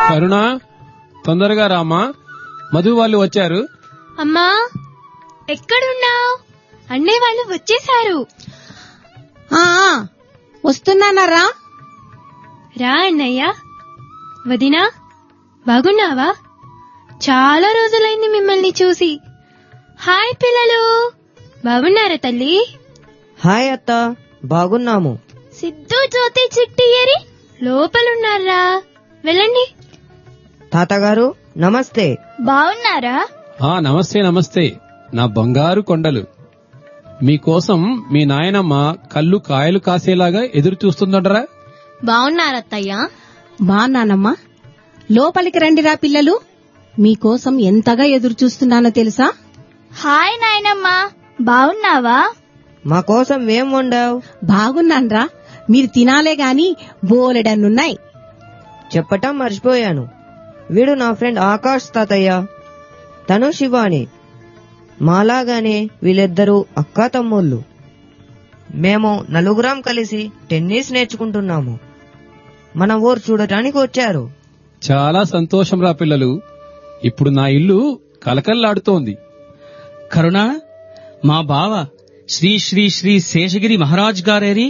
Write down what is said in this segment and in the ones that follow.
కరుణ తొందరగా రామా మధు వాళ్ళు వచ్చారు అమ్మా ఎక్కడున్నావు అన్నే వాళ్ళు వచ్చేశారు ఆ ఆ, వస్తున్నానరా రా అన్నయ్య వదినా బాగున్నావా చాలా రోజులైంది మిమ్మల్ని చూసి హాయ్ పిల్లలు బాగున్నారా తల్లి హాయ్ అత్త బాగున్నాము సిద్ధు జ్యోతి చిట్టి ఏరి లోపలున్నారా వెళ్ళండి తాతగారు నమస్తే బాగున్నారా ఆ నమస్తే నమస్తే నా బంగారు కొండలు మీకోసం మీ నాయనమ్మ కళ్ళు కాయలు కాసేలాగా ఎదురు చూస్తుందంటరా బాగున్నారత్తయ్యా బాన్నానమ్మా లోపలికి రండిరా పిల్లలు మీకోసం ఎంతగా ఎదురు చూస్తున్నానో తెలుసా హాయ్ నాయనమ్మా బాగున్నావా మా కోసం ఏం వండావు బాగున్నాన్రా మీరు తినాలే గాని బోలెడన్నున్నాయి చెప్పటం మర్చిపోయాను వీడు నా ఫ్రెండ్ ఆకాష్ తాతయ్య తను శివాని మాలాగానే వీళ్ళిద్దరూ అక్కా తమ్ముళ్ళు మేము నలుగురం కలిసి టెన్నిస్ నేర్చుకుంటున్నాము మన ఊరు చూడటానికి వచ్చారు చాలా సంతోషం రా పిల్లలు ఇప్పుడు నా ఇల్లు కలకల్లాడుతోంది కరుణ మా బావ శ్రీ శ్రీ శ్రీ శేషగిరి మహారాజ్ గారేరి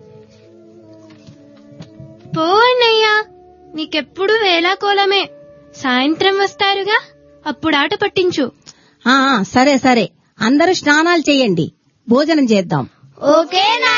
పో అన్నయ్య నీకెప్పుడు వేలాకోలమే సాయంత్రం వస్తారుగా అప్పుడు ఆట పట్టించు ఆ ఆ, సరే సరే అందరూ స్నానాలు చేయండి భోజనం చేద్దాం ఓకే